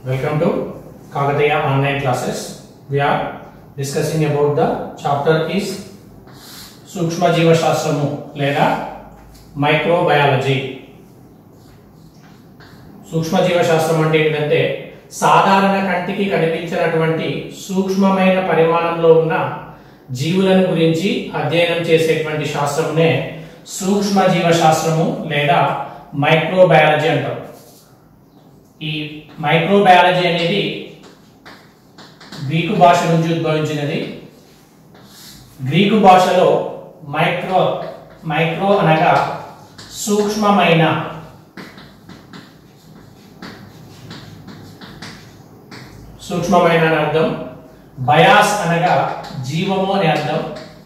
Welcome to Kagataya online classes. We are discussing about the chapter is సూక్ష్మ జీవశాస్త్రము లేదా microbiology సూక్ష్మ జీవశాస్త్రం అంటే ఏంటంటే సాధారణ కంటికి కనిపించినటువంటి సూక్ష్మమైన పరిమాణంలో ఉన్న జీవులను గురించి అధ్యయనం చేసేటువంటి శాస్త్రమునే సూక్ష్మ జీవశాస్త్రము లేదా మైక్రోబయాలజీ అంటారు ఈ మైక్రోబయాలజీ అనేది గ్రీకు భాష నుంచి ఉద్భవించినది గ్రీకు భాషలో మైక్రో మైక్రో అనగా సూక్ష్మమైన సూక్ష్మమైన అని అర్థం బయాస్ అనగా జీవము అని అర్థం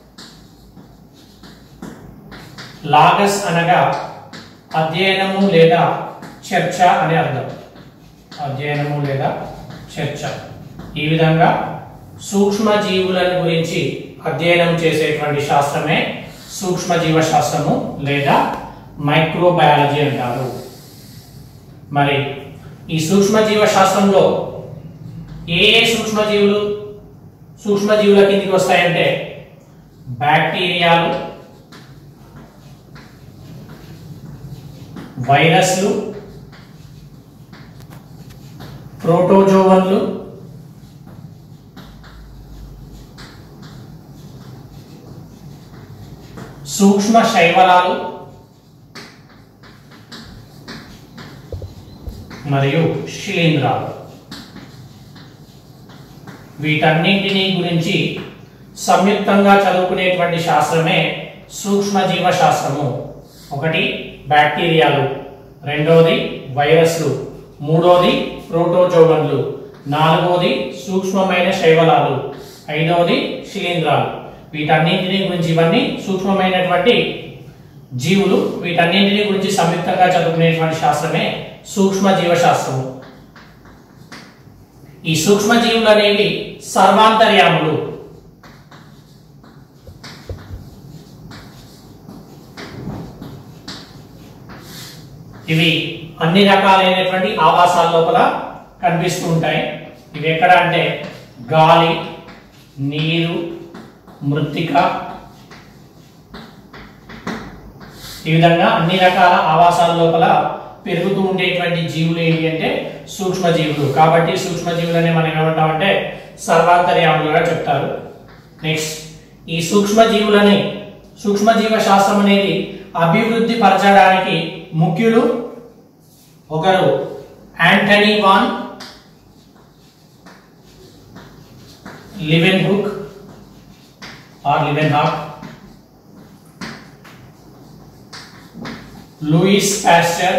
లాగస్ అనగా అధ్యయనము లేదా చర్చ అని అర్థం అధ్యయనము లేదా చర్చ ఈ విధంగా సూక్ష్మ జీవులను గురించి అధ్యయనం చేసేటువంటి శాస్త్రమే సూక్ష్మ జీవ శాస్త్రము లేదా మైక్రోబయాలజీ అంటారు మరి ఈ సూక్ష్మ జీవ శాస్త్రంలో ఏ ఏ సూక్ష్మజీవులు సూక్ష్మజీవుల కిందికి వస్తాయంటే బ్యాక్టీరియాలు వైరస్లు ప్రోటోజోవన్లు సూక్ష్మ శైవలాలు మరియు శిలీంధ్రాలు వీటన్నింటినీ గురించి సంయుక్తంగా చదువుకునేటువంటి శాస్త్రమే సూక్ష్మజీవ శాస్త్రము ఒకటి బ్యాక్టీరియాలు రెండోది వైరస్లు మూడోది ప్రోటోజోవన్లు నాలుగోది సూక్ష్మమైన శైవలాలు ఐదవది శిలీంధ్రాలు వీటన్నింటినీ గురించి ఇవన్నీ సూక్ష్మమైనటువంటి జీవులు వీటన్నింటినీ గురించి సంయుక్తంగా చదువుకునేటువంటి శాస్త్రమే సూక్ష్మ జీవశాస్త్రము ఈ సూక్ష్మజీవులు అనేవి సర్వాంతర్యాములు ఇవి అన్ని రకాలైనటువంటి ఆవాసాల లోపల కనిపిస్తూ ఉంటాయి ఇవి ఎక్కడ అంటే గాలి నీరు మృత్తిక ఈ విధంగా అన్ని రకాల ఆవాసాల లోపల పెరుగుతూ ఉండేటువంటి జీవులు ఏంటి అంటే సూక్ష్మ జీవులు కాబట్టి సూక్ష్మ జీవులని మనం ఏమంటామంటే సర్వాంతర్యాములుగా చెప్తారు నెక్స్ట్ ఈ సూక్ష్మ జీవులని సూక్ష్మ జీవ శాస్త్రం అనేది అభివృద్ధి పరచడానికి ముఖ్యులు ఒకరు Antony van Leeuwenhoek or Leeuwenhoek Louis Pasteur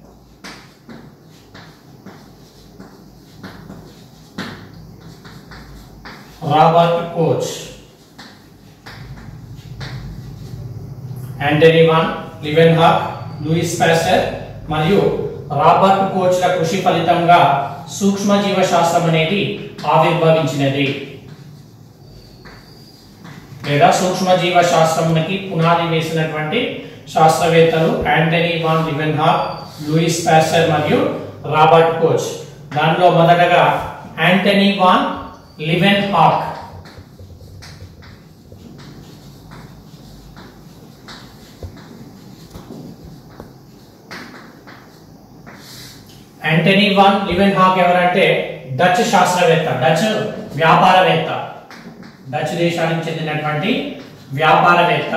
Robert Koch Antony van Leeuwenhoek Louis Pasteur మరియు రాబర్ట్ కోచ్ల కృషి ఫలితంగా సూక్ష్మజీవ శాస్త్రం అనేది ఆవిర్భవించినది లేదా సూక్ష్మజీవ శాస్త్రంకి పునాది వేసినటువంటి శాస్త్రవేత్తలు Antony van Leeuwenhoek Louis Pasteur మరియు రాబర్ట్ కోచ్ దానిలో మొదటగా Antony van Leeuwenhoek Antony van Leeuwenhoek ఎవరంటే డచ్ శాస్త్రవేత్త డచ్ వ్యాపారవేత్త డచ్ దేశానికి చెందినటువంటి వ్యాపారవేత్త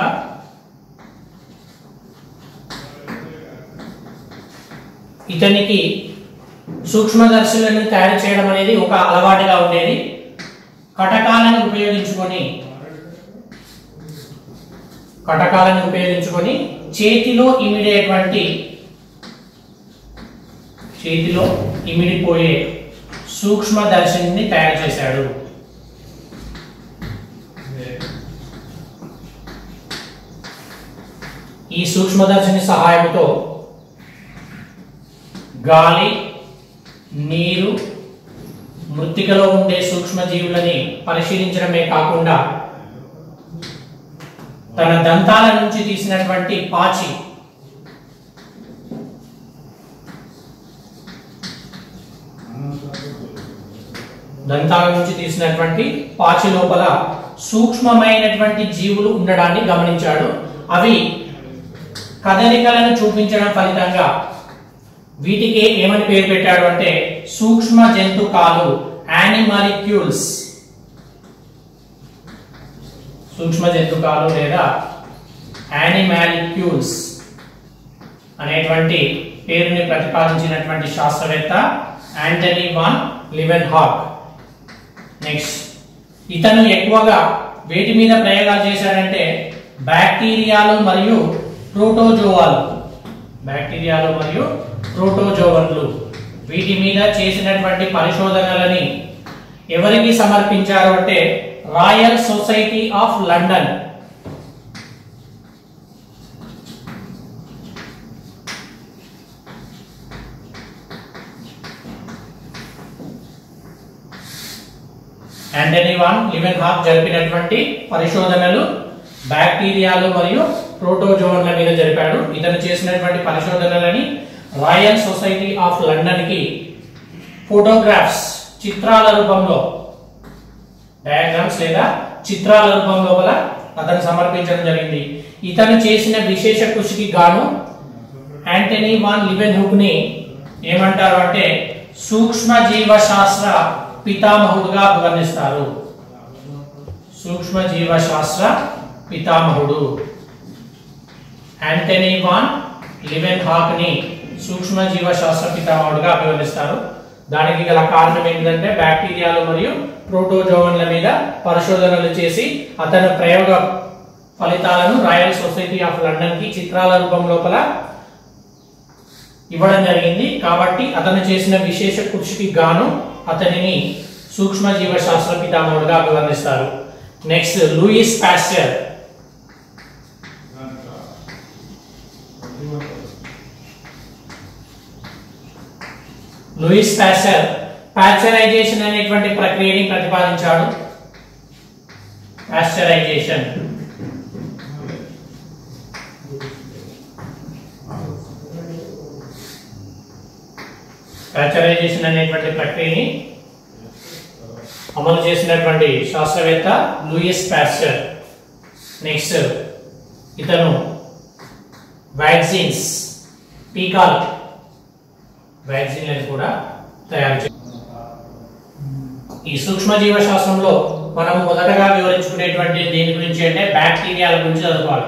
ఇతనికి సూక్ష్మదర్శులను తయారు చేయడం అనేది ఒక అలవాటుగా ఉండేది కటకాలను ఉపయోగించుకొని కటకాలను ఉపయోగించుకొని చేతిలో ఇమిడేటువంటి చేతిలో ఇమిడిపోయే సూక్ష్మదర్శిని తయారు చేశాడు ఈ సూక్ష్మదర్శిని సహాయంతో గాలి నీరు మృత్తికలో ఉండే సూక్ష్మజీవులని పరిశీలించడమే కాకుండా తన దంతాల నుంచి తీసినటువంటి పాచి దంతాల నుంచి తీసినటువంటి పాచి లోపల సూక్ష్మమైనటువంటి జీవులు ఉండడాన్ని గమనించాడు అవి కదలికలను చూపించడం ఫలితంగా వీటికి ఏమని పేరు పెట్టాడు అంటే సూక్ష్మ జంతుకాలు యానిమాలిక్యూల్స్ సూక్ష్మ జంతుకాలు లేదా యానిమాలిక్యూల్స్ అనేటువంటి పేరుని ప్రతిపాదించినటువంటి శాస్త్రవేత్త Antony van Leeuwenhoek next ఇతను ఎక్కువగా వేటి మీద ప్రయోగాలు చేశాడంటే బ్యాక్టీరియాలు మరియు ప్రోటోజోవాలు బ్యాక్టీరియాలు మరియు ప్రోటోజోవన్లు వీటి మీద చేసినటువంటి పరిశోధనలని ఎవరికి సమర్పించారు అంటే Royal Society of London Antony van Leeuwenhoek జరిపినటువంటి పరిశోధనలు బ్యాక్టీరియాలు మరియు ప్రోటోజోన్ల మీద జరిపాడు ఇతను చేసినటువంటి పరిశోధనలని రాయల్ సొసైటీ ఆఫ్ లండన్ కి ఫోటోగ్రాఫ్స్ చిత్రాల రూపంలో డయాగ్రామ్స్ లేదా చిత్రాల రూపం లోపల అతను సమర్పించడం జరిగింది ఇతను చేసిన విశేష కృషికి గాను యాంటనీ వాన్ లివెన్ హుక్ ని ఏమంటారు అంటే సూక్ష్మ జీవశాస్త్ర పితామహుడుగా అభివర్ణిస్తారు సూక్ష్మ జీవశాస్త్ర పితామహుడు యాంటనీ వాన్ లివెన్ హాక్ ని సూక్ష్మ జీవశాస్త్ర పితామహుడుగా అభివర్ణిస్తారు దానికి గల కారణం ఏంటంటే బ్యాక్టీరియాలు మరియు ప్రోటోజోవన్ల మీద పరిశోధనలు చేసి అతను ప్రయోగ ఫలితాలను రాయల్ సొసైటీ ఆఫ్ లండన్ కి చిత్రాల రూపం లోపల ఇవ్వడం జరిగింది కాబట్టి అతను చేసిన విశేష కృషికి గాను అతనిని సూక్ష్మ జీవశాస్త్ర పితామహుడుగా అభివర్ణిస్తారు next Louis Pasteur Louis Pasteur pasteurisation అనేటువంటి ప్రక్రియని ప్రతిపాదించాడు పాస్చరైజేషన్ పాస్చరైజేషన్ అనేటువంటి ప్రక్రియని అమలు చేసినటువంటి శాస్త్రవేత్త లూయిస్ పాస్టర్ నెక్స్ట్ ఇతను వ్యాక్సిన్స్ టీకాలు వ్యాక్సిన్లను కూడా తయారు చే ఈ సూక్ష్మజీవ శాస్త్రంలో మనం మొదటగా వివరించుకునేటువంటి దేని గురించి అంటే బ్యాక్టీరియాల గురించి చదువుకోవాలి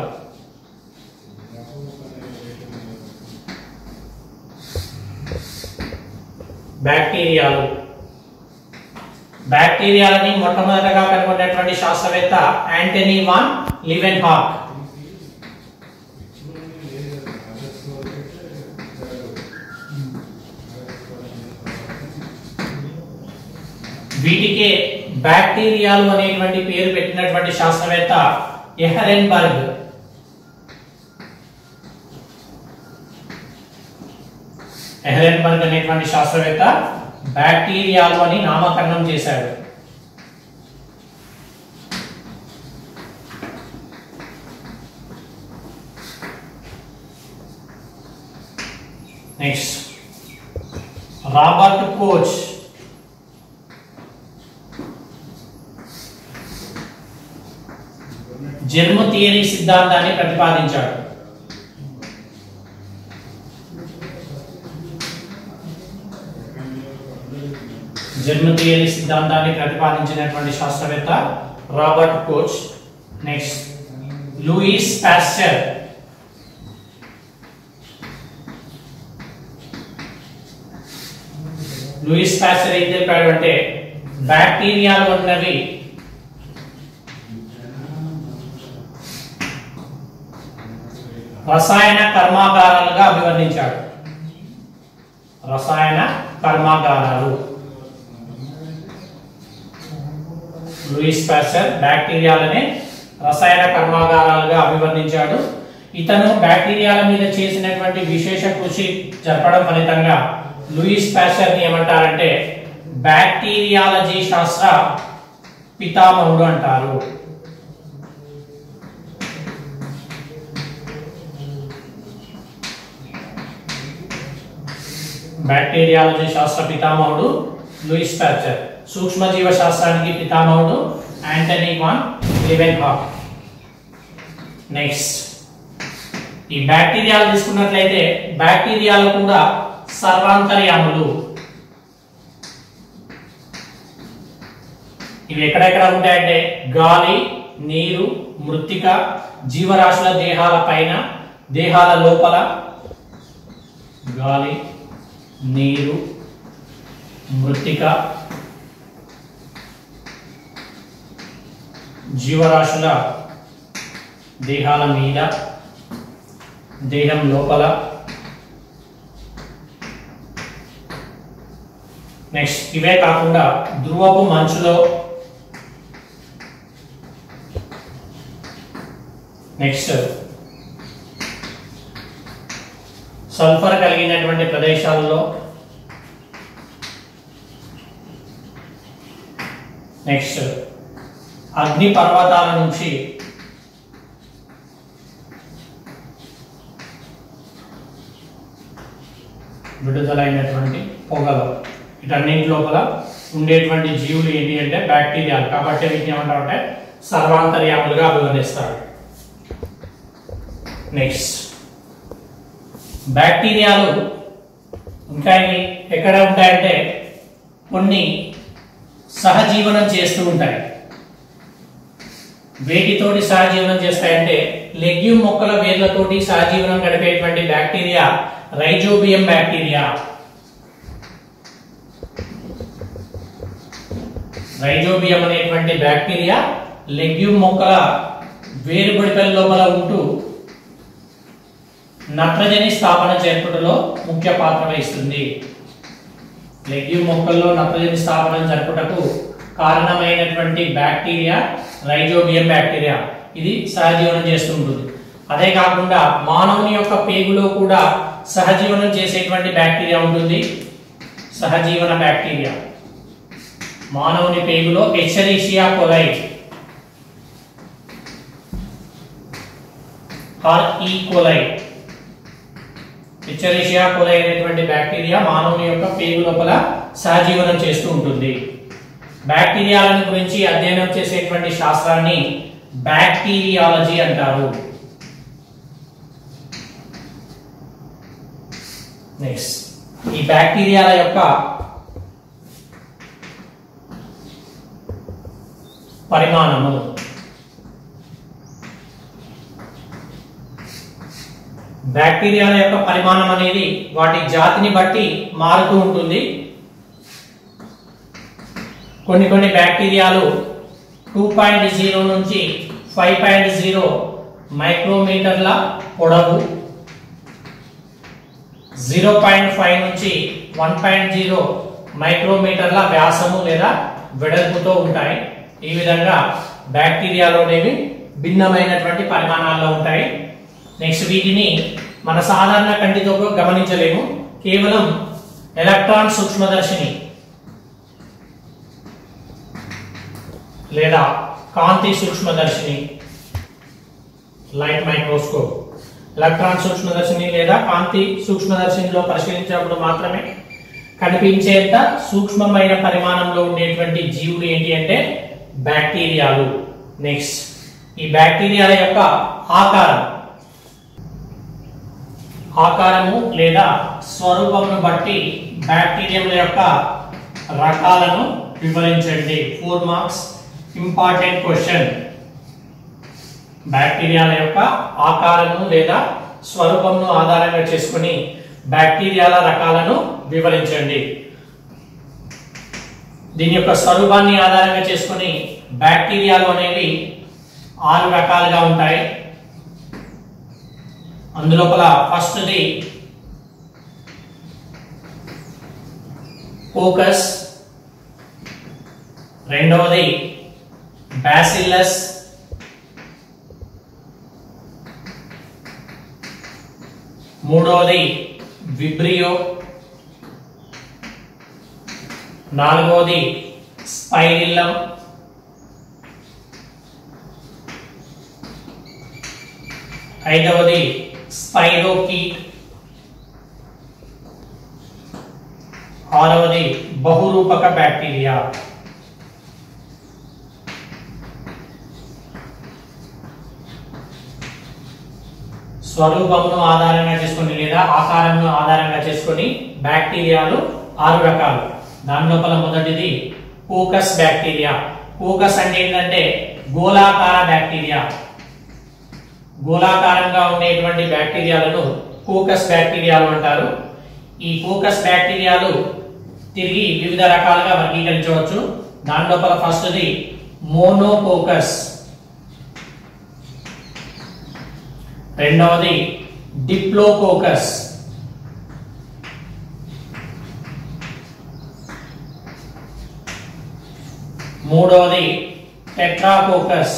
బ్యాక్టీరియాలు బ్యాక్టీరియాలని మొట్టమొదటగా కనుగొన్నటువంటి శాస్త్రవేత్త యాంటనీ వాన్ లివెన్ హాక్ వీటికే బ్యాక్టీరియాలు అనేటువంటి పేరు పెట్టినటువంటి శాస్త్రవేత్త ఎహరెన్బర్గ్ ఎహరెన్బర్గ్ అనేటువంటి శాస్త్రవేత్త బ్యాక్టీరియాలు అని నామకరణం చేశాడు నెక్స్ట్ రాబర్ట్ కోచ్ జన్మ థియరీ సిద్ధాంతాన్ని ప్రతిపాదించాడు జన్మ థియరీ సిద్ధాంతాన్ని ప్రతిపాదించినటువంటి శాస్త్రవేత్త Robert Koch next Louis Pasteur Louis Pasteur ఏం చెప్పాడు అంటే బ్యాక్టీరియాలు ఉన్నవి రసాయన కర్మాగారాలుగా అభివర్ణించాడు రసాయన కర్మాగారాలు లూయిస్ పాస్టర్ బ్యాక్టీరియాలనే రసాయన కర్మాగారాలుగా అభివర్ణించాడు ఇతను బ్యాక్టీరియాల మీద చేసినటువంటి విశేష కృషి జరపడం ఫలితంగా లూయిస్ పాస్టర్ ని ఏమంటారంటే బ్యాక్టీరియాలజీ శాస్త్ర పితామహుడు అంటారు బ్యాక్టీరియాలజీ శాస్త్ర పితామహుడు లూయిస్ ప్యాచర్ సూక్ష్మజీవ శాస్త్రానికి పితామహుడు Antony van Leeuwenhoek next ఈ బ్యాక్టీరియాలు తీసుకున్నట్లయితే బ్యాక్టీరియాలు కూడా సర్వాంతర్యాములు ఇవి ఎక్కడెక్కడ ఉంటాయంటే గాలి నీరు మృత్తిక జీవరాశుల దేహాల పైన దేహాల లోపల గాలి నీరు మృత్తిక జీవరాశుల దేహాల మీద దేహం లోపల నెక్స్ట్ ఇవే కాకుండా ధ్రువపు మంచులో నెక్స్ట్ సల్ఫర్ కలిగినటువంటి ప్రదేశాల్లో నెక్స్ట్ అగ్ని పర్వతాల నుంచి విడుదలైనటువంటి పొగలు వీటన్నింటి లోపల ఉండేటువంటి జీవులు ఏంటి అంటే బ్యాక్టీరియాలు కాబట్టి వీటిని ఏమంటారంటే సర్వాంతర్యాములుగా అభివర్ణిస్తారు నెక్స్ట్ బ్యాక్టీరియాలు ఇంకా ఇవి ఎక్కడ ఉంటాయంటే కొన్ని సహజీవనం చేస్తూ ఉంటాయి వేటితోటి సహజీవనం చేస్తాయంటే లెగ్యూమ్ మొక్కల వేర్లతోటి సహజీవనం గడిపేటువంటి బ్యాక్టీరియా రైజోబియం బ్యాక్టీరియా రైజోబియం అనేటువంటి బ్యాక్టీరియా లెగ్యూమ్ మొక్కల వేరుబడికల లోపల ఉంటూ నత్రజని స్థాపన జరుపుటలో ముఖ్య పాత్ర వహిస్తుంది లెగ్యూమ్ మొక్కల్లో నత్రజని స్థాపన జరుపుటకు కారణమైనటువంటి బ్యాక్టీరియా రైజోబియం బ్యాక్టీరియా ఇది సహజీవనం చేస్తుంటుంది అదే కాకుండా మానవుని యొక్క పేగులో కూడా సహజీవనం చేసేటువంటి బ్యాక్టీరియా ఉంటుంది సహజీవన బ్యాక్టీరియా మానవుని పేగులో ఎచ్చరీషియా కొలై ఆర్ ఈ కొలై ఎచ్చరీషియా కొలై అనేటువంటి బ్యాక్టీరియా మానవుని యొక్క పేగు లోపల సహజీవనం చేస్తూ ఉంటుంది బ్యాక్టీరియాలను గురించి అధ్యయనం చేసేటువంటి శాస్త్రాన్ని బ్యాక్టీరియాలజీ అంటారు నెక్స్ట్ ఈ బ్యాక్టీరియాల యొక్క పరిమాణము బ్యాక్టీరియాల యొక్క పరిమాణం అనేది వాటి జాతిని బట్టి మారుతూ ఉంటుంది కొన్ని కొన్ని బ్యాక్టీరియాలు టూ పాయింట్ జీరో నుంచి ఫైవ్ పాయింట్ జీరో మైక్రోమీటర్ల పొడవు జీరో పాయింట్ ఫైవ్ నుంచి వన్ పాయింట్ జీరో మైక్రోమీటర్ల వ్యాసము లేదా వెడల్పుతో ఉంటాయి ఈ విధంగా బ్యాక్టీరియాలు అనేవి భిన్నమైనటువంటి పరిమాణాల్లో ఉంటాయి నెక్స్ట్ వీటిని మన సాధారణ కంటితో గమనించలేము కేవలం ఎలక్ట్రాన్ సూక్ష్మదర్శిని లేదా కాంతి సూక్ష్మదర్శిని లైట్ మైక్రోస్కోప్ ఎలక్ట్రాన్ సూక్ష్మదర్శిని లేదా కాంతి సూక్ష్మదర్శినిలో పరిశీలించినప్పుడు మాత్రమే కనిపించేంత సూక్ష్మమైన పరిమాణంలో ఉండేటువంటి జీవులు ఏంటి అంటే బ్యాక్టీరియాలు నెక్స్ట్ ఈ బ్యాక్టీరియాల యొక్క ఆకారం ఆకారము లేదా స్వరూపమును బట్టి బ్యాక్టీరియంల యొక్క రకాలను వివరించండి ఫోర్ మార్క్స్ ఇంపార్టెంట్ క్వశ్చన్ బ్యాక్టీరియాల యొక్క ఆకారము లేదా స్వరూపమును ఆధారంగా చేసుకుని బ్యాక్టీరియాల రకాలను వివరించండి దీని యొక్క స్వరూపాన్ని ఆధారంగా చేసుకుని బ్యాక్టీరియాలు అనేవి ఆరు రకాలుగా ఉంటాయి అందులోపల ఫస్ట్ది కోకస్ రెండవది బ్యాసిల్లస్ మూడవది విబ్రియో నాలుగవది స్పైరిల్లం ఐదవది స్పైరోకి ఆరవది బహురూపక బ్యాక్టీరియా స్వరూపమును ఆధారంగా చేసుకొని లేదా ఆకారంను ఆధారంగా చేసుకొని బ్యాక్టీరియాలు ఆరు రకాలు దాని లోపల మొదటిది పూకస్ బ్యాక్టీరియా పూకస్ అంటే ఏంటంటే గోళాకార బ్యాక్టీరియా గోళాకారంగా ఉండేటువంటి బ్యాక్టీరియాలను పూకస్ బ్యాక్టీరియాలు అంటారు ఈ పూకస్ బ్యాక్టీరియాలు తిరిగి వివిధ రకాలుగా వర్గీకరించవచ్చు దాని లోపల ఫస్ట్ది మోనోపోకస్ రెండవది డిప్లోకోకస్ మూడవది టెట్రాకోకస్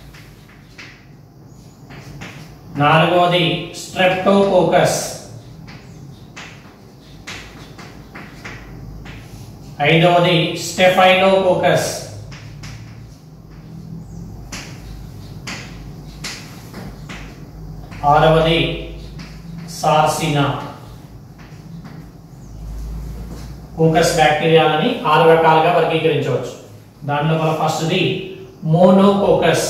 నాలుగవది స్ట్రెప్టోకోకస్ ఐదవది స్టెఫైలోకోకస్ ఆరవది సార్సినా కోకస్ బ్యాక్టీరియాలని ఆరు రకాలుగా వర్గీకరించవచ్చు దానిలో మన ఫస్ట్ది మోనోకోకస్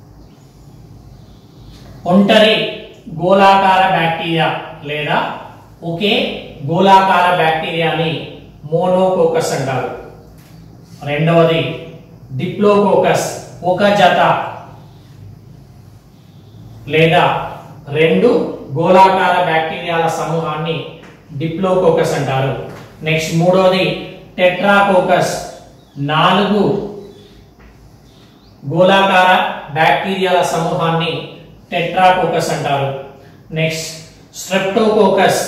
ఒంటరి గోళాకార బ్యాక్టీరియా లేదా ఒకే గోళాకార బ్యాక్టీరియాని మోనోకోకస్ అంటారు రెండవది డిప్లోకోకస్ ఒక జత లేదా రెండు గోళాకార బ్యాక్టీరియాల సమూహాన్ని డిప్లోకోకస్ అంటారు నెక్స్ట్ మూడవది టెట్రాకోకస్ నాలుగు గోళాకార బ్యాక్టీరియాల సమూహాన్ని టెట్రాకోకస్ అంటారు నెక్స్ట్ స్ట్రెప్టోకోకస్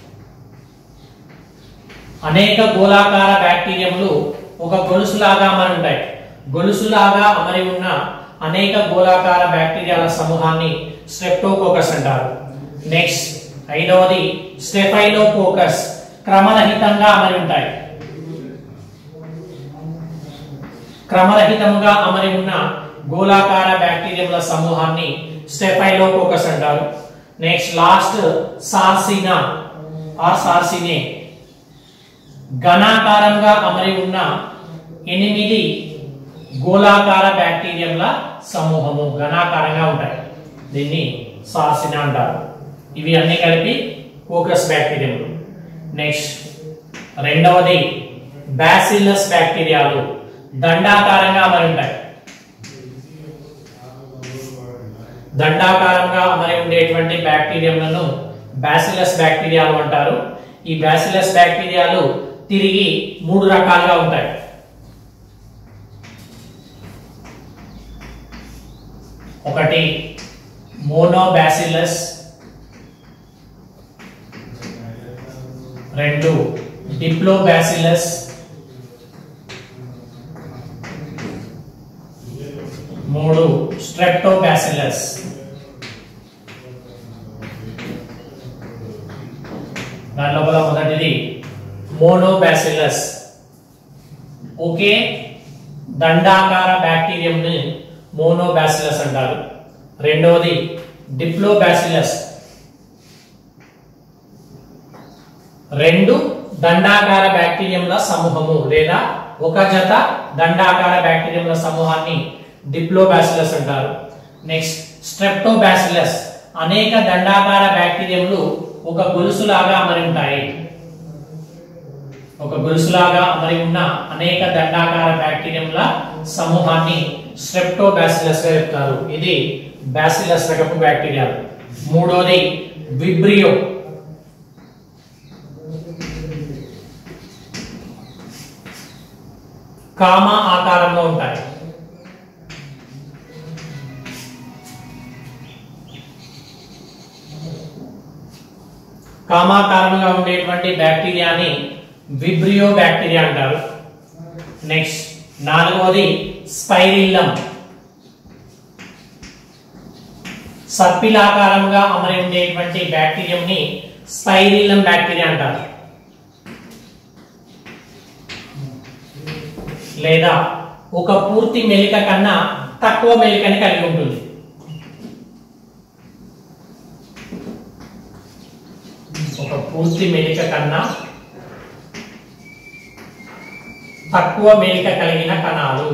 అనేక గోళాకార బ్యాక్టీరియములు ఒక గొలుసులాగా అమరి ఉంటాయి గొలుసులాగా అమరి ఉన్న అనేక గోళాకార బ్యాక్టీరియాల సమూహాన్ని స్ట్రెప్టోకోకస్ అంటారు నెక్స్ట్ ఐదవది స్టెఫైలోకోకస్ క్రమరహితంగా అమరి ఉంటాయి క్రమరహితముగా అమరి ఉన్న గోళాకార బ్యాక్టీరియముల సమూహాన్ని స్టెఫైలోకోకస్ అంటారు next last sarcina or sarcinae ఘనాకారంగా అమరి ఉన్న ఎనిమిది గోళాకార బ్యాక్టీరియంల సమూహము ఘనాకారంగా ఉంటాయి దీన్ని సార్సినా అంటారు ఇవి అన్ని కలిపి కోకస్ బ్యాక్టీరియంలు నెక్స్ట్ రెండవది బ్యాసిల్లస్ బ్యాక్టీరియాలు దండాకారంగా అమరి ఉంటాయి దండాకారంగా అమరి ఉండేటువంటి బ్యాక్టీరియంలను బ్యాసిలస్ బ్యాక్టీరియాలు అంటారు ఈ బ్యాసిలస్ బ్యాక్టీరియాలు తిరిగి మూడు రకాలుగా ఉంటాయి ఒకటి మోనోబాసిల్లస్ రెండు డిప్లోబాసిల్లస్ మూడు స్ట్రెప్టోబాసిల్లస్ దాని లోపల మొదటిది మోనోబాసిల్లస్ ఒకే దండాకార బ్యాక్టీరియంని మోనోబాసిల్లస్ అంటారు రెండవది డిప్లోబాసిల్లస్ రెండు దండాకార బ్యాక్టీరియంల సమూహము లేదా ఒక జత దండాకార బ్యాక్టీరియంల సమూహాన్ని డిప్లోబాసిల్లస్ అంటారు నెక్స్ట్ స్ట్రెప్టోబాసిల్లస్ అనేక దండాకార బ్యాక్టీరియంలు ఒక గొలుసులాగా అమరి ఉంటాయి ఒక గొలుసులాగా అమరి ఉన్న అనేక దండాకార బ్యాక్టీరియంల సమూహాన్ని స్ట్రెప్టోబాసిల్లస్ గా చెప్తారు ఇది బాసిల్లస్ రకపు బ్యాక్టీరియా మూడోది విబ్రియో కామ ఆకారంలో ఉంటాయి కామాకారంగా ఉండేటువంటి బ్యాక్టీరియాని విబ్రియో బ్యాక్టీరియా అంటారు నెక్స్ట్ నాలుగవది స్పైరిల్లం సర్పిలాకారంగా అమరి ఉండేటువంటి బ్యాక్టీరియంని స్పైరిల్లం బ్యాక్టీరియా అంటారు లేదా ఒక పూర్తి మెలిక కన్నా తక్కువ మెలికని కలిగి ఉంటుంది ఒక పూర్తి మెలిక కన్నా తక్కువ మేలిక కలిగిన కణాలు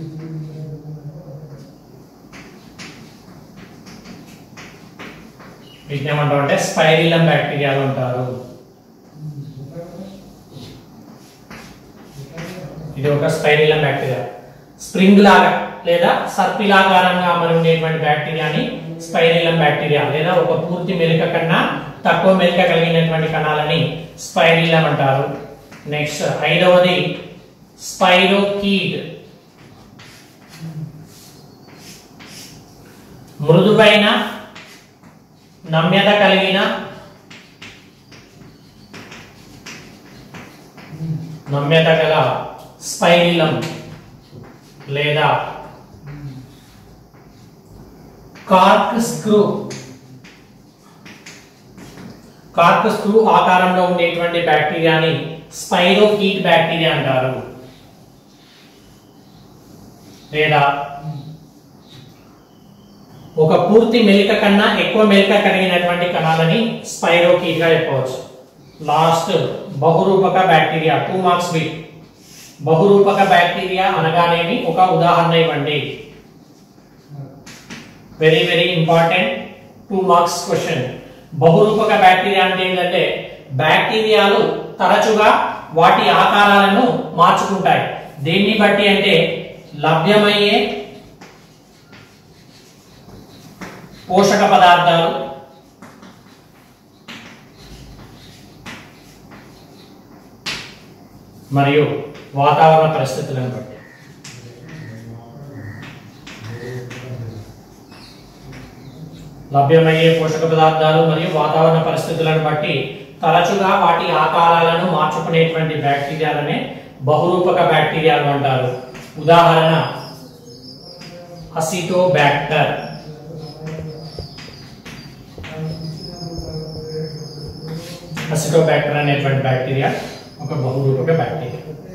వీటిని ఏమంటారు అంటే స్పైరిలం బ్యాక్టీరియాలు అంటారు ఇది ఒక స్పైరిలం బ్యాక్టీరియా స్ప్రింగ్ లాగా లేదా సర్పిలాకారంగా అమరి ఉండేటువంటి బ్యాక్టీరియాని స్పైరిలం బ్యాక్టీరియా లేదా ఒక పూర్తి మెలిక కన్నా తక్కువ మెలిక కలిగినటువంటి కణాలని స్పైరిలం అంటారు నెక్స్ట్ ఐదవది స్పైరోకీడ్ మృదువైన నమ్యత కలిగిన నమ్యత గల స్పైరిలం లేదా కార్క్ స్క్రూ కార్క్ స్క్రూ ఆకారంలో ఉండేటువంటి బ్యాక్టీరియాని స్పైరోకీట్ బ్యాక్టీరియా అంటారు లేదా ఒక పూర్తి మెలిక కన్నా ఎక్కువ మెలిక కలిగినటువంటి కణాలని స్పైరోకీట్ గా చెప్పవచ్చు లాస్ట్ బహురూపక బ్యాక్టీరియా టూ మార్క్స్ బిట్ బహురూపక బ్యాక్టీరియా అనగానేమి ఒక ఉదాహరణ ఇవ్వండి very very important two marks question బహురూపక బ్యాక్టీరియా అంటే ఏంటంటే బ్యాక్టీరియాలు తరచుగా వాటి ఆకారాలను మార్చుకుంటాయి దేన్ని బట్టి అంటే లభ్యమయ్యే పోషక పదార్థాలు మరియు వాతావరణ పరిస్థితులను బట్టి లభ్యమయ్యే పోషక పదార్థాలు మరియు వాతావరణ పరిస్థితులను బట్టి తరచుగా వాటి ఆకారాలను మార్చుకునేటువంటి బ్యాక్టీరియాలనే బహురూపక బ్యాక్టీరియాలు అంటారు ఉదాహరణ అసిటోబ్యాక్టర్ అసిటోబ్యాక్టర్ అనేటువంటి బ్యాక్టీరియా ఒక బహురూపక బ్యాక్టీరియా